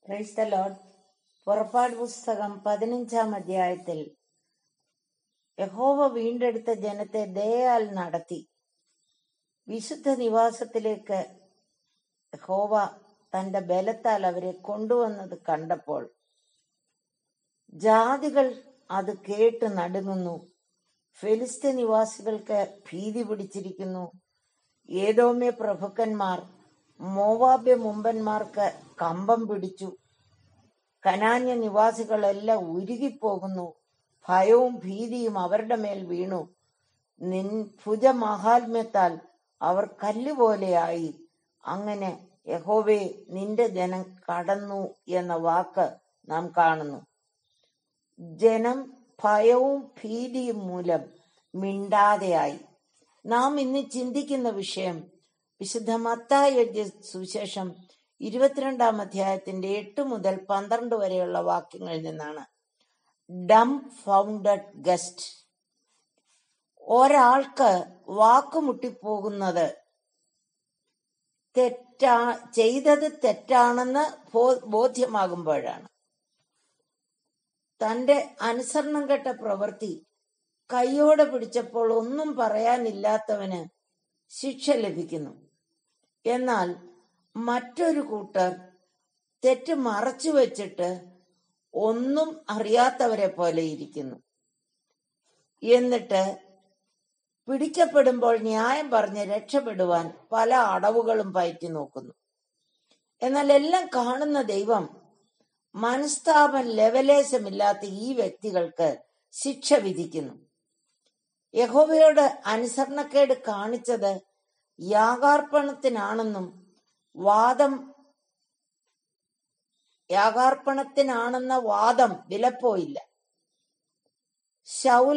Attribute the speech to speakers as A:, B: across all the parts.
A: praise the Lord പുറപ്പാട് പുസ്തകം പതിനഞ്ചാം അധ്യായത്തിൽ യഹോവ വീണ്ടെടുത്ത ജനത്തെ ദയാൽ നടത്തി വിശുദ്ധ നിവാസത്തിലേക്ക് യഹോവ തന്റെ ബലത്താൽ അവരെ കൊണ്ടുവന്നത് കണ്ടപ്പോൾ ജാതികൾ അത് കേട്ട് നടുങ്ങുന്നു ഫെലിസ്ത്യ നിവാസികൾക്ക് ഭീതി പിടിച്ചിരിക്കുന്നു ഏതോമ്യ പ്രഭുക്കന്മാർ മോവാബ്യ മുമ്പന്മാർക്ക് കമ്പം പിടിച്ചു കനാന്യ നിവാസികളെല്ലാം ഉരുകിപ്പോകുന്നു ഭയവും ഭീതിയും അവരുടെ മേൽ വീണു നിൻ ഭുജമഹാത്മ്യത്താൽ അവർ കല്ലുപോലെയായി അങ്ങനെ യഹോവേ നിന്റെ ജനം കടന്നു എന്ന വാക്ക് നാം കാണുന്നു ജനം ഭയവും ഭീതിയും മൂലം മിണ്ടാതെയായി നാം ഇന്ന് ചിന്തിക്കുന്ന വിഷയം വിശുദ്ധ മത്തായി എഴുതിയ സുവിശേഷം ഇരുപത്തിരണ്ടാം അധ്യായത്തിന്റെ എട്ട് മുതൽ പന്ത്രണ്ട് വരെയുള്ള വാക്യങ്ങളിൽ നിന്നാണ് ഡം ഫൗണ്ടഡ് ഗസ്റ്റ് ഒരാൾക്ക് വാക്കുമുട്ടിപ്പോകുന്നത് തെറ്റാ ചെയ്തത് തെറ്റാണെന്ന് ബോ- ബോധ്യമാകുമ്പോഴാണ് തന്റെ അനുസരണം കെട്ട പ്രവൃത്തി കൈയോടെ പിടിച്ചപ്പോൾ ഒന്നും പറയാനില്ലാത്തവന് ശിക്ഷ ലഭിക്കുന്നു എന്നാൽ മറ്റൊരു കൂട്ടർ തെറ്റ് മറച്ചു വെച്ചിട്ട് ഒന്നും അറിയാത്തവരെ പോലെ ഇരിക്കുന്നു എന്നിട്ട് പിടിക്കപ്പെടുമ്പോൾ ന്യായം പറഞ്ഞ് രക്ഷപ്പെടുവാൻ പല അടവുകളും പയറ്റി നോക്കുന്നു എന്നാൽ എല്ലാം കാണുന്ന ദൈവം മനസ്താപം ലെവലേശമില്ലാത്ത ഈ വ്യക്തികൾക്ക് ശിക്ഷ വിധിക്കുന്നു യഹോവയോട് അനുസരണക്കേട് കാണിച്ചത് യാഗാർപ്പണത്തിനാണെന്നും വാദം യാഗാർപ്പണത്തിനാണെന്ന വാദം വിലപ്പോയില്ല ശൗൽ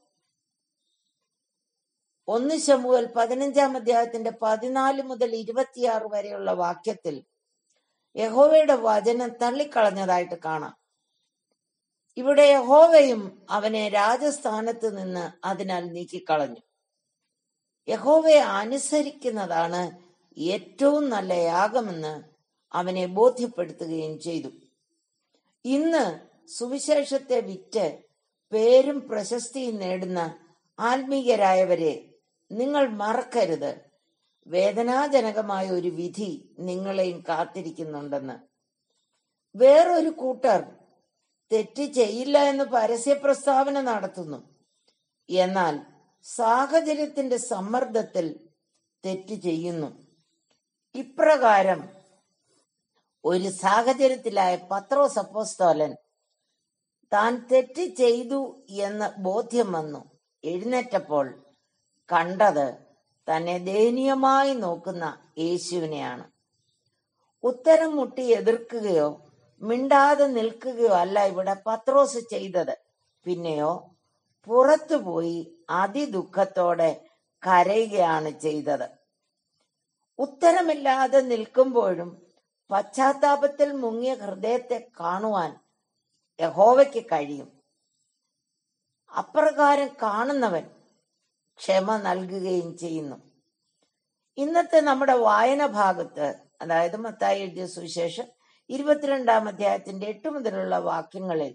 A: ഒന്ന് ശമുവൽ പതിനഞ്ചാം അധ്യായത്തിന്റെ പതിനാല് മുതൽ ഇരുപത്തിയാറ് വരെയുള്ള വാക്യത്തിൽ യഹോവയുടെ വചനം തള്ളിക്കളഞ്ഞതായിട്ട് കാണാം ഇവിടെ യഹോവയും അവനെ രാജസ്ഥാനത്ത് നിന്ന് അതിനാൽ നീക്കിക്കളഞ്ഞു യഹോവയെ അനുസരിക്കുന്നതാണ് ഏറ്റവും നല്ല യാഗമെന്ന് അവനെ ബോധ്യപ്പെടുത്തുകയും ചെയ്തു ഇന്ന് സുവിശേഷത്തെ വിറ്റ് പേരും പ്രശസ്തിയും നേടുന്ന ആത്മീയരായവരെ നിങ്ങൾ മറക്കരുത് വേദനാജനകമായ ഒരു വിധി നിങ്ങളെയും കാത്തിരിക്കുന്നുണ്ടെന്ന് വേറൊരു കൂട്ടർ തെറ്റ് ചെയ്യില്ല എന്ന് പരസ്യ പ്രസ്താവന നടത്തുന്നു എന്നാൽ സാഹചര്യത്തിന്റെ സമ്മർദ്ദത്തിൽ തെറ്റ് ചെയ്യുന്നു ഇപ്രകാരം ഒരു സാഹചര്യത്തിലായ പത്രോസ് അപ്പോസ്തോലൻ താൻ തെറ്റ് ചെയ്തു എന്ന് ബോധ്യം വന്നു എഴുന്നേറ്റപ്പോൾ കണ്ടത് തന്നെ ദയനീയമായി നോക്കുന്ന യേശുവിനെയാണ് ഉത്തരം മുട്ടി എതിർക്കുകയോ മിണ്ടാതെ നിൽക്കുകയോ അല്ല ഇവിടെ പത്രോസ് ചെയ്തത് പിന്നെയോ പുറത്തുപോയി അതിദുഃഖത്തോടെ കരയുകയാണ് ചെയ്തത് ഉത്തരമില്ലാതെ നിൽക്കുമ്പോഴും പശ്ചാത്താപത്തിൽ മുങ്ങിയ ഹൃദയത്തെ കാണുവാൻ യഹോവയ്ക്ക് കഴിയും അപ്രകാരം കാണുന്നവൻ ക്ഷമ നൽകുകയും ചെയ്യുന്നു ഇന്നത്തെ നമ്മുടെ വായന ഭാഗത്ത് അതായത് മത്തായി എഴുതിയ സുവിശേഷം ഇരുപത്തിരണ്ടാം അധ്യായത്തിന്റെ എട്ട് മുതലുള്ള വാക്യങ്ങളിൽ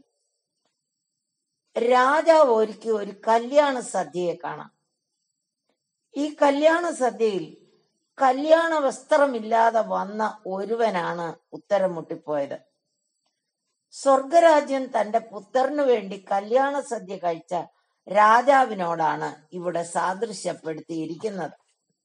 A: രാജാവ് ഒരുക്കി ഒരു കല്യാണ സദ്യയെ കാണാം ഈ കല്യാണ സദ്യയിൽ കല്യാണ വസ്ത്രമില്ലാതെ വന്ന ഒരുവനാണ് ഉത്തരം മുട്ടിപ്പോയത് സ്വർഗരാജ്യം തന്റെ പുത്രനു വേണ്ടി കല്യാണ സദ്യ കഴിച്ച രാജാവിനോടാണ് ഇവിടെ സാദൃശ്യപ്പെടുത്തിയിരിക്കുന്നത്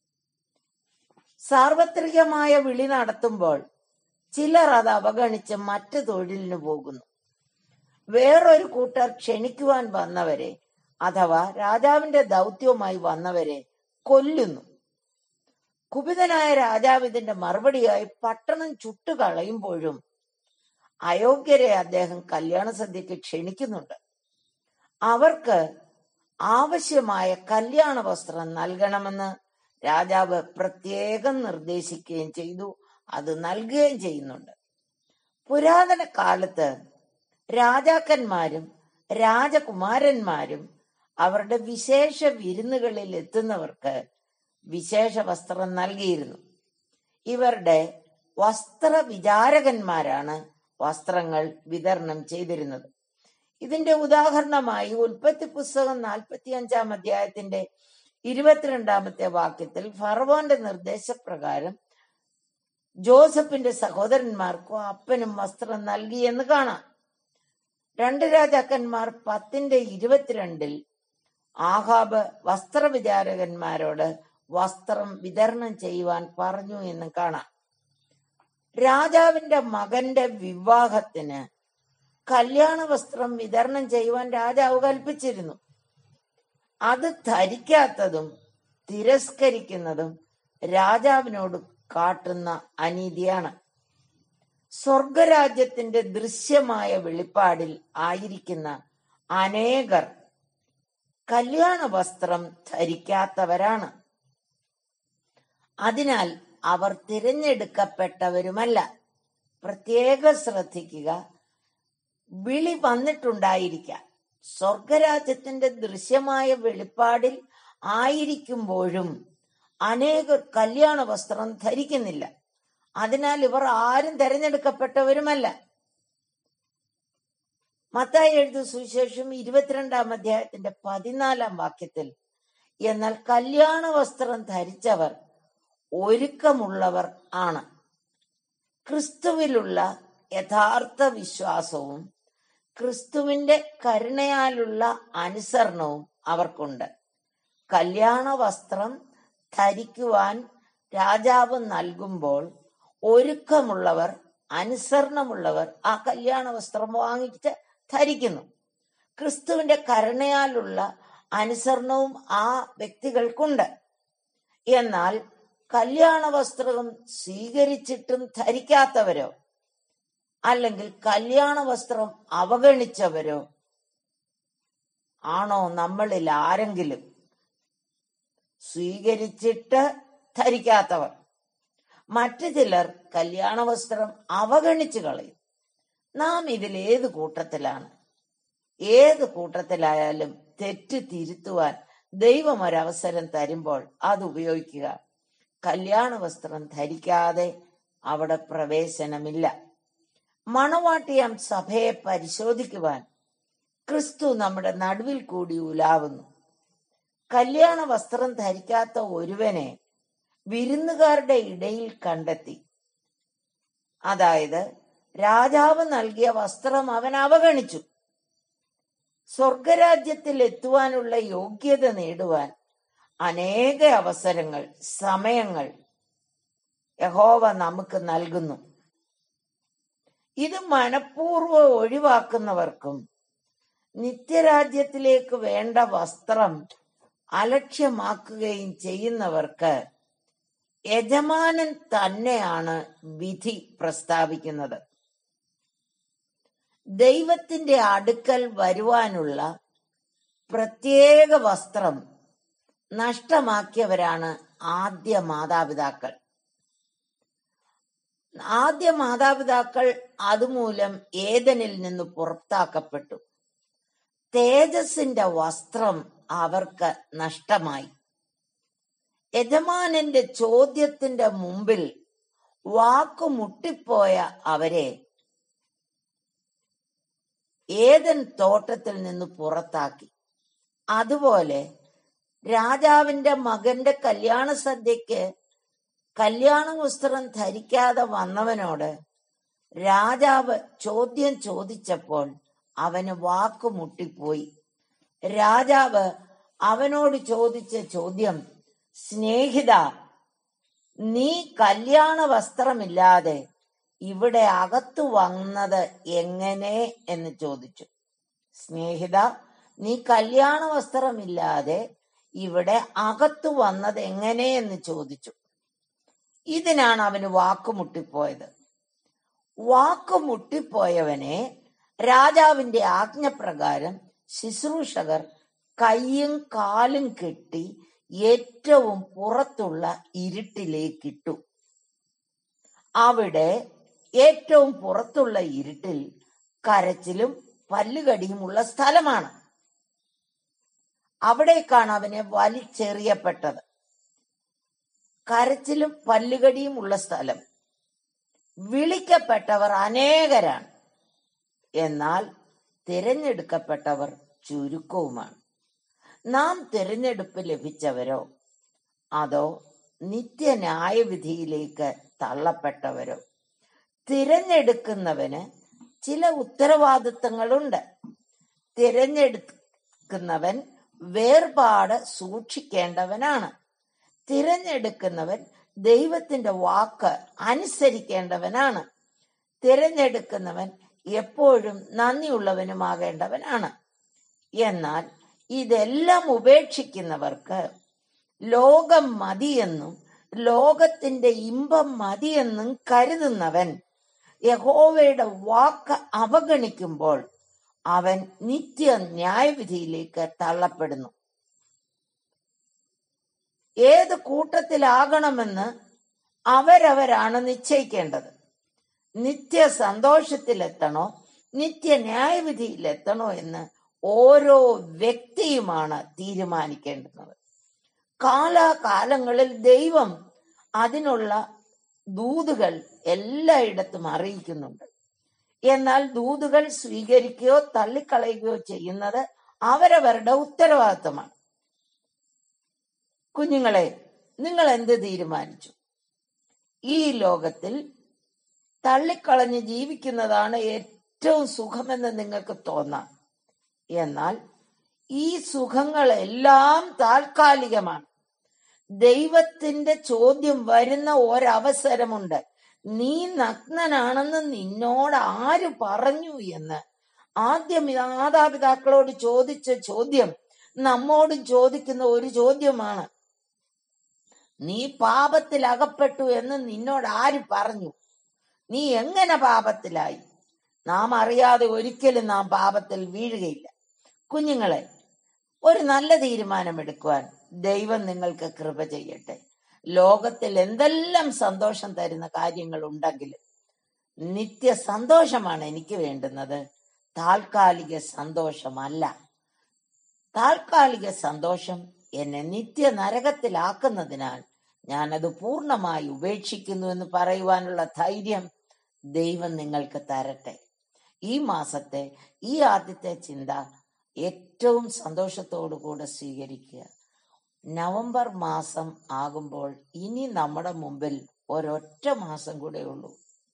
A: സാർവത്രികമായ വിളി നടത്തുമ്പോൾ ചിലർ അത് അവഗണിച്ച് മറ്റു തൊഴിലിന് പോകുന്നു വേറൊരു കൂട്ടർ ക്ഷണിക്കുവാൻ വന്നവരെ അഥവാ രാജാവിന്റെ ദൗത്യവുമായി വന്നവരെ കൊല്ലുന്നു കുപിതനായ രാജാവ് ഇതിന്റെ മറുപടിയായി പട്ടണം ചുട്ടുകളയുമ്പോഴും അയോഗ്യരെ അദ്ദേഹം കല്യാണ സദ്യക്ക് ക്ഷണിക്കുന്നുണ്ട് അവർക്ക് ആവശ്യമായ കല്യാണ വസ്ത്രം നൽകണമെന്ന് രാജാവ് പ്രത്യേകം നിർദ്ദേശിക്കുകയും ചെയ്തു അത് നൽകുകയും ചെയ്യുന്നുണ്ട് പുരാതന കാലത്ത് രാജാക്കന്മാരും രാജകുമാരന്മാരും അവരുടെ വിശേഷ വിരുന്നുകളിൽ എത്തുന്നവർക്ക് വിശേഷ വസ്ത്രം നൽകിയിരുന്നു ഇവരുടെ വസ്ത്ര വിചാരകന്മാരാണ് വസ്ത്രങ്ങൾ വിതരണം ചെയ്തിരുന്നത് ഇതിന്റെ ഉദാഹരണമായി ഉൽപ്പത്തി പുസ്തകം നാൽപ്പത്തി അഞ്ചാം അധ്യായത്തിന്റെ ഇരുപത്തിരണ്ടാമത്തെ വാക്യത്തിൽ ഫറവോന്റെ നിർദ്ദേശപ്രകാരം ജോസഫിന്റെ സഹോദരന്മാർക്കോ അപ്പനും വസ്ത്രം നൽകിയെന്ന് കാണാം രണ്ട് രാജാക്കന്മാർ പത്തിന്റെ ഇരുപത്തിരണ്ടിൽ ആഹാബ് വസ്ത്രവിചാരകന്മാരോട് വസ്ത്രം വിതരണം ചെയ്യുവാൻ പറഞ്ഞു എന്ന് കാണാം രാജാവിന്റെ മകന്റെ വിവാഹത്തിന് കല്യാണ വസ്ത്രം വിതരണം ചെയ്യുവാൻ രാജാവ് കൽപ്പിച്ചിരുന്നു അത് ധരിക്കാത്തതും തിരസ്കരിക്കുന്നതും രാജാവിനോട് കാട്ടുന്ന അനീതിയാണ് സ്വർഗരാജ്യത്തിന്റെ ദൃശ്യമായ വെളിപ്പാടിൽ ആയിരിക്കുന്ന അനേകർ കല്യാണ വസ്ത്രം ധരിക്കാത്തവരാണ് അതിനാൽ അവർ തിരഞ്ഞെടുക്കപ്പെട്ടവരുമല്ല പ്രത്യേക ശ്രദ്ധിക്കുക വിളി വന്നിട്ടുണ്ടായിരിക്കാം സ്വർഗരാജ്യത്തിന്റെ ദൃശ്യമായ വെളിപ്പാടിൽ ആയിരിക്കുമ്പോഴും അനേകർ കല്യാണ വസ്ത്രം ധരിക്കുന്നില്ല അതിനാൽ ഇവർ ആരും തെരഞ്ഞെടുക്കപ്പെട്ടവരുമല്ല മത്തായി എഴുതിയ സുവിശേഷം ഇരുപത്തിരണ്ടാം അധ്യായത്തിന്റെ പതിനാലാം വാക്യത്തിൽ എന്നാൽ കല്യാണ വസ്ത്രം ധരിച്ചവർ ഒരുക്കമുള്ളവർ ആണ് ക്രിസ്തുവിലുള്ള യഥാർത്ഥ വിശ്വാസവും ക്രിസ്തുവിന്റെ കരുണയാലുള്ള അനുസരണവും അവർക്കുണ്ട് കല്യാണ വസ്ത്രം ധരിക്കുവാൻ രാജാവ് നൽകുമ്പോൾ ഒരുക്കമുള്ളവർ അനുസരണമുള്ളവർ ആ കല്യാണ വസ്ത്രം വാങ്ങിച്ച് ധരിക്കുന്നു ക്രിസ്തുവിന്റെ കരുണയാലുള്ള അനുസരണവും ആ വ്യക്തികൾക്കുണ്ട് എന്നാൽ കല്യാണ വസ്ത്രം സ്വീകരിച്ചിട്ടും ധരിക്കാത്തവരോ അല്ലെങ്കിൽ കല്യാണ വസ്ത്രം അവഗണിച്ചവരോ ആണോ നമ്മളിൽ ആരെങ്കിലും സ്വീകരിച്ചിട്ട് ധരിക്കാത്തവർ മറ്റു ചിലർ കല്യാണ വസ്ത്രം അവഗണിച്ചു കളയും നാം ഇതിൽ ഏത് കൂട്ടത്തിലാണ് ഏത് കൂട്ടത്തിലായാലും തെറ്റ് തിരുത്തുവാൻ ദൈവം ഒരവസരം തരുമ്പോൾ അത് ഉപയോഗിക്കുക കല്യാണ വസ്ത്രം ധരിക്കാതെ അവിടെ പ്രവേശനമില്ല മണവാട്ടിയാം സഭയെ പരിശോധിക്കുവാൻ ക്രിസ്തു നമ്മുടെ നടുവിൽ കൂടി ഉലാവുന്നു കല്യാണ വസ്ത്രം ധരിക്കാത്ത ഒരുവനെ വിരുന്നുകാരുടെ ഇടയിൽ കണ്ടെത്തി അതായത് രാജാവ് നൽകിയ വസ്ത്രം അവൻ അവഗണിച്ചു സ്വർഗരാജ്യത്തിൽ എത്തുവാനുള്ള യോഗ്യത നേടുവാൻ അനേക അവസരങ്ങൾ സമയങ്ങൾ യഹോവ നമുക്ക് നൽകുന്നു ഇത് മനഃപൂർവ്വം ഒഴിവാക്കുന്നവർക്കും നിത്യരാജ്യത്തിലേക്ക് വേണ്ട വസ്ത്രം അലക്ഷ്യമാക്കുകയും ചെയ്യുന്നവർക്ക് യജമാനൻ തന്നെയാണ് വിധി പ്രസ്താവിക്കുന്നത് ദൈവത്തിന്റെ അടുക്കൽ വരുവാനുള്ള പ്രത്യേക വസ്ത്രം നഷ്ടമാക്കിയവരാണ് ആദ്യ മാതാപിതാക്കൾ ആദ്യ മാതാപിതാക്കൾ അതുമൂലം ഏതനിൽ നിന്ന് പുറത്താക്കപ്പെട്ടു തേജസ്സിന്റെ വസ്ത്രം അവർക്ക് നഷ്ടമായി യജമാനന്റെ ചോദ്യത്തിന്റെ മുമ്പിൽ വാക്കുമുട്ടിപ്പോയ അവരെ ഏതൻ തോട്ടത്തിൽ നിന്ന് പുറത്താക്കി അതുപോലെ രാജാവിന്റെ മകന്റെ കല്യാണ സദ്യക്ക് കല്യാണ വസ്ത്രം ധരിക്കാതെ വന്നവനോട് രാജാവ് ചോദ്യം ചോദിച്ചപ്പോൾ അവന് വാക്കുമുട്ടിപ്പോയി രാജാവ് അവനോട് ചോദിച്ച ചോദ്യം സ്നേഹിത നീ കല്യാണ വസ്ത്രമില്ലാതെ ഇവിടെ അകത്തു വന്നത് എങ്ങനെ എന്ന് ചോദിച്ചു സ്നേഹിത നീ കല്യാണ വസ്ത്രമില്ലാതെ ഇവിടെ അകത്തു വന്നത് എങ്ങനെ എന്ന് ചോദിച്ചു ഇതിനാണ് അവന് വാക്കുമുട്ടിപ്പോയത് വാക്കുമുട്ടിപ്പോയവനെ രാജാവിന്റെ ആജ്ഞപ്രകാരം ശുശ്രൂഷകർ കൈയും കാലും കെട്ടി ഏറ്റവും പുറത്തുള്ള ഇരുട്ടിലേക്കിട്ടു അവിടെ ഏറ്റവും പുറത്തുള്ള ഇരുട്ടിൽ കരച്ചിലും പല്ലുകടിയുമുള്ള സ്ഥലമാണ് അവിടേക്കാണ് അവനെ വലിച്ചെറിയപ്പെട്ടത് കരച്ചിലും പല്ലുകടിയും ഉള്ള സ്ഥലം വിളിക്കപ്പെട്ടവർ അനേകരാണ് എന്നാൽ തിരഞ്ഞെടുക്കപ്പെട്ടവർ ചുരുക്കവുമാണ് നാം തിരഞ്ഞെടുപ്പ് ലഭിച്ചവരോ അതോ നിത്യന്യായവിധിയിലേക്ക് തള്ളപ്പെട്ടവരോ തിരഞ്ഞെടുക്കുന്നവന് ചില ഉത്തരവാദിത്തങ്ങളുണ്ട് തിരഞ്ഞെടുക്കുന്നവൻ വേർപാട് സൂക്ഷിക്കേണ്ടവനാണ് തിരഞ്ഞെടുക്കുന്നവൻ ദൈവത്തിന്റെ വാക്ക് അനുസരിക്കേണ്ടവനാണ് തിരഞ്ഞെടുക്കുന്നവൻ എപ്പോഴും നന്ദിയുള്ളവനുമാകേണ്ടവനാണ് എന്നാൽ ഇതെല്ലാം ഉപേക്ഷിക്കുന്നവർക്ക് ലോകം മതിയെന്നും ലോകത്തിന്റെ ഇമ്പം മതിയെന്നും കരുതുന്നവൻ യഹോവയുടെ വാക്ക് അവഗണിക്കുമ്പോൾ അവൻ നിത്യ ന്യായവിധിയിലേക്ക് തള്ളപ്പെടുന്നു ഏത് കൂട്ടത്തിലാകണമെന്ന് അവരവരാണ് നിശ്ചയിക്കേണ്ടത് നിത്യ സന്തോഷത്തിലെത്തണോ നിത്യ ന്യായവിധിയിലെത്തണോ എന്ന് ഓരോ വ്യക്തിയുമാണ് തീരുമാനിക്കേണ്ടുന്നത് കാലാകാലങ്ങളിൽ ദൈവം അതിനുള്ള ദൂതുകൾ എല്ലായിടത്തും അറിയിക്കുന്നുണ്ട് എന്നാൽ ദൂതുകൾ സ്വീകരിക്കുകയോ തള്ളിക്കളയുകയോ ചെയ്യുന്നത് അവരവരുടെ ഉത്തരവാദിത്തമാണ് കുഞ്ഞുങ്ങളെ നിങ്ങൾ എന്ത് തീരുമാനിച്ചു ഈ ലോകത്തിൽ തള്ളിക്കളഞ്ഞ് ജീവിക്കുന്നതാണ് ഏറ്റവും സുഖമെന്ന് നിങ്ങൾക്ക് തോന്നാം എന്നാൽ ഈ സുഖങ്ങളെല്ലാം താൽക്കാലികമാണ് ദൈവത്തിന്റെ ചോദ്യം വരുന്ന ഒരവസരമുണ്ട് നീ നഗ്നനാണെന്ന് നിന്നോട് ആര് പറഞ്ഞു എന്ന് ആദ്യം മാതാപിതാക്കളോട് ചോദിച്ച ചോദ്യം നമ്മോടും ചോദിക്കുന്ന ഒരു ചോദ്യമാണ് നീ പാപത്തിൽ അകപ്പെട്ടു എന്ന് നിന്നോട് ആര് പറഞ്ഞു നീ എങ്ങനെ പാപത്തിലായി നാം അറിയാതെ ഒരിക്കലും നാം പാപത്തിൽ വീഴുകയില്ല കുഞ്ഞുങ്ങളെ ഒരു നല്ല തീരുമാനമെടുക്കുവാൻ ദൈവം നിങ്ങൾക്ക് കൃപ ചെയ്യട്ടെ ലോകത്തിൽ എന്തെല്ലാം സന്തോഷം തരുന്ന കാര്യങ്ങൾ ഉണ്ടെങ്കിലും നിത്യ സന്തോഷമാണ് എനിക്ക് വേണ്ടുന്നത് താൽക്കാലിക സന്തോഷമല്ല താൽക്കാലിക സന്തോഷം എന്നെ നിത്യ നരകത്തിലാക്കുന്നതിനാൽ ഞാനത് പൂർണ്ണമായി ഉപേക്ഷിക്കുന്നു എന്ന് പറയുവാനുള്ള ധൈര്യം ദൈവം നിങ്ങൾക്ക് തരട്ടെ ഈ മാസത്തെ ഈ ആദ്യത്തെ ചിന്ത ഏറ്റവും സന്തോഷത്തോടു കൂടെ സ്വീകരിക്കുക നവംബർ മാസം ആകുമ്പോൾ ഇനി നമ്മുടെ മുമ്പിൽ ഒരൊറ്റ മാസം കൂടെ ഉള്ളൂ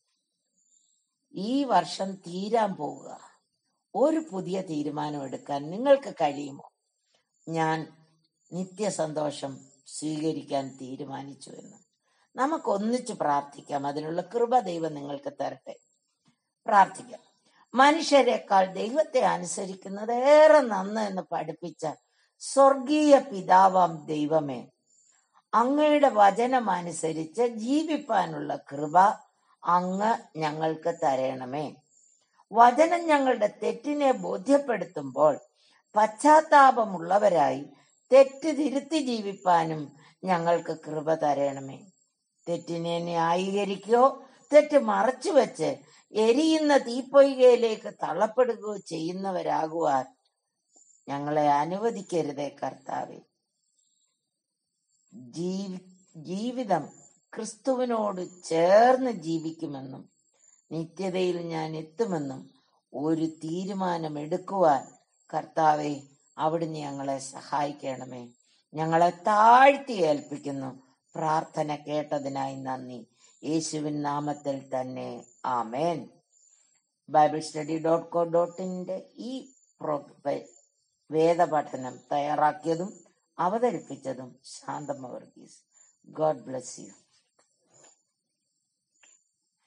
A: ഈ വർഷം തീരാൻ പോവുക ഒരു പുതിയ തീരുമാനം എടുക്കാൻ നിങ്ങൾക്ക് കഴിയുമോ ഞാൻ നിത്യസന്തോഷം സ്വീകരിക്കാൻ തീരുമാനിച്ചു എന്ന് നമുക്ക് ഒന്നിച്ച് പ്രാർത്ഥിക്കാം അതിനുള്ള കൃപ ദൈവം നിങ്ങൾക്ക് തരട്ടെ പ്രാർത്ഥിക്കാം മനുഷ്യരെക്കാൾ ദൈവത്തെ അനുസരിക്കുന്നത് ഏറെ നന്ന് എന്ന് പഠിപ്പിച്ച സ്വർഗീയ പിതാവാം ദൈവമേ അങ്ങയുടെ വചനം അനുസരിച്ച് ജീവിപ്പാനുള്ള കൃപ അങ്ങ് ഞങ്ങൾക്ക് തരണമേ വചനം ഞങ്ങളുടെ തെറ്റിനെ ബോധ്യപ്പെടുത്തുമ്പോൾ പശ്ചാത്താപമുള്ളവരായി തെറ്റ് തിരുത്തി ജീവിപ്പാനും ഞങ്ങൾക്ക് കൃപ തരണമേ തെറ്റിനെ ന്യായീകരിക്കുകയോ തെറ്റ് മറച്ചു വെച്ച് എരിയുന്ന തീപ്പൊയ്കയിലേക്ക് തള്ളപ്പെടുകയോ ചെയ്യുന്നവരാകുവാൻ ഞങ്ങളെ അനുവദിക്കരുതേ കർത്താവെ ജീവി ജീവിതം ക്രിസ്തുവിനോട് ചേർന്ന് ജീവിക്കുമെന്നും നിത്യതയിൽ ഞാൻ എത്തുമെന്നും ഒരു തീരുമാനം എടുക്കുവാൻ കർത്താവെ അവിടുന്ന് ഞങ്ങളെ സഹായിക്കണമേ ഞങ്ങളെ താഴ്ത്തി ഏൽപ്പിക്കുന്നു പ്രാർത്ഥന കേട്ടതിനായി നന്ദി യേശുവിൻ നാമത്തിൽ തന്നെ ആമേൻ Bible study dot co dot ഇന്റെ ഈ പ്രോ വേദപഠനം തയ്യാറാക്കിയതും അവതരിപ്പിച്ചതും Shanthama Varghese God bless U